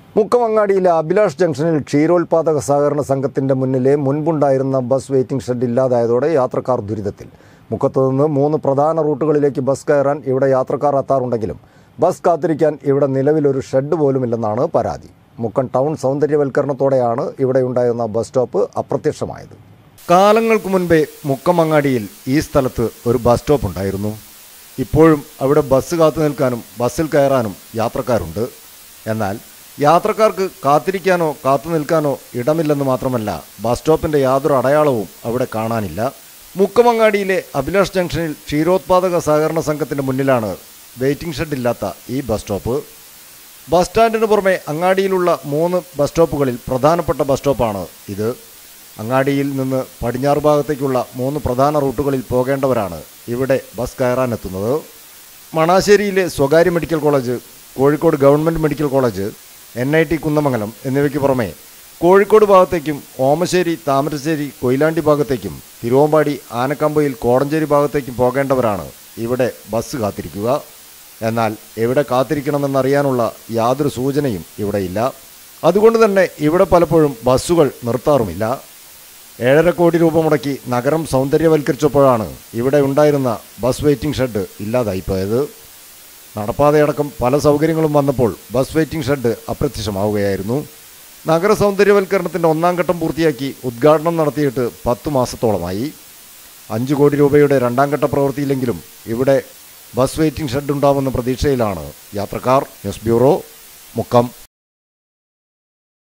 മുക്കമങ്ങാടിയിലെ അഭിലാഷ് ജംഗ്ഷനിൽ ക്ഷീരോത്പാദക സഹകരണ സംഘത്തിന്റെ മുന്നിലെ മുൻപുണ്ടായിരുന്ന ബസ് വെയിറ്റിംഗ് ഷെഡ് ഇല്ലാതായതോടെ യാത്രക്കാർ ദുരിതത്തിൽ മുക്കത്തു നിന്ന് മൂന്ന് പ്രധാന റൂട്ടുകളിലേക്ക് ബസ് കയറാൻ ഇവിടെ യാത്രക്കാർ എത്താറുണ്ടെങ്കിലും ബസ് കാത്തിരിക്കാൻ ഇവിടെ നിലവിലൊരു ഷെഡ് പോലുമില്ലെന്നാണ് പരാതി മുക്കം ടൗൺ സൗന്ദര്യവൽക്കരണത്തോടെയാണ് ഇവിടെ ഉണ്ടായിരുന്ന ബസ് സ്റ്റോപ്പ് അപ്രത്യക്ഷമായത് കാലങ്ങൾക്ക് മുൻപേ മുക്കമങ്ങാടിയിൽ ഈ സ്ഥലത്ത് ഒരു ബസ് സ്റ്റോപ്പ് ഉണ്ടായിരുന്നു ഇപ്പോഴും അവിടെ ബസ് കാത്തു നിൽക്കാനും ബസ്സിൽ കയറാനും യാത്രക്കാരുണ്ട് എന്നാൽ യാത്രക്കാർക്ക് കാത്തിരിക്കാനോ കാത്തു നിൽക്കാനോ ഇടമില്ലെന്ന് മാത്രമല്ല ബസ് സ്റ്റോപ്പിൻ്റെ യാതൊരു അടയാളവും അവിടെ കാണാനില്ല മുക്കമങ്ങാടിയിലെ അഭിലാഷ് ജംഗ്ഷനിൽ ക്ഷീരോത്പാദക സഹകരണ സംഘത്തിൻ്റെ മുന്നിലാണ് വെയിറ്റിംഗ് ഷെഡ് ഇല്ലാത്ത ഈ ബസ് സ്റ്റോപ്പ് ബസ് സ്റ്റാൻഡിന് പുറമെ അങ്ങാടിയിലുള്ള മൂന്ന് ബസ് സ്റ്റോപ്പുകളിൽ പ്രധാനപ്പെട്ട ബസ് സ്റ്റോപ്പാണ് ഇത് അങ്ങാടിയിൽ നിന്ന് പടിഞ്ഞാറ് ഭാഗത്തേക്കുള്ള മൂന്ന് പ്രധാന റൂട്ടുകളിൽ പോകേണ്ടവരാണ് ഇവിടെ ബസ് കയറാനെത്തുന്നത് മണാശ്ശേരിയിലെ സ്വകാര്യ medical college Kozhikode government medical college N I T Kunnamangalam എന്നിവയ്ക്ക് പുറമെ കോഴിക്കോട് ഭാഗത്തേക്കും ഓമശ്ശേരി താമരശ്ശേരി കൊയിലാണ്ടി ഭാഗത്തേക്കും തിരുവമ്പാടി ആനക്കമ്പയിൽ കോടഞ്ചേരി ഭാഗത്തേക്കും പോകേണ്ടവരാണ് ഇവിടെ ബസ് കാത്തിരിക്കുക എന്നാൽ എവിടെ കാത്തിരിക്കണമെന്നറിയാനുള്ള യാതൊരു സൂചനയും ഇവിടെയില്ല അതുകൊണ്ട് തന്നെ ഇവിടെ പലപ്പോഴും ബസ്സുകൾ നിർത്താറുമില്ല ഏഴര കോടി രൂപ മുടക്കി നഗരം സൗന്ദര്യവൽക്കരിച്ചപ്പോഴാണ് ഇവിടെ ഉണ്ടായിരുന്ന ബസ് വെയിറ്റിംഗ് ഷെഡ് ഇല്ലാതായിപ്പോയത് നടപ്പാതയടക്കം പല സൗകര്യങ്ങളും വന്നപ്പോൾ ബസ് വെയിറ്റിംഗ് ഷെഡ് അപ്രത്യക്ഷമാവുകയായിരുന്നു നഗര സൗന്ദര്യവൽക്കരണത്തിൻ്റെ ഒന്നാം ഘട്ടം പൂർത്തിയാക്കി ഉദ്ഘാടനം നടത്തിയിട്ട് പത്ത് മാസത്തോളമായി അഞ്ച് കോടി രൂപയുടെ രണ്ടാം ഘട്ട പ്രവൃത്തിയില്ലെങ്കിലും ഇവിടെ ബസ് വെയിറ്റിംഗ് ഷെഡ് ഉണ്ടാവുന്ന പ്രതീക്ഷയിലാണ് യാത്രക്കാർ ന്യൂസ് ബ്യൂറോ മുക്കം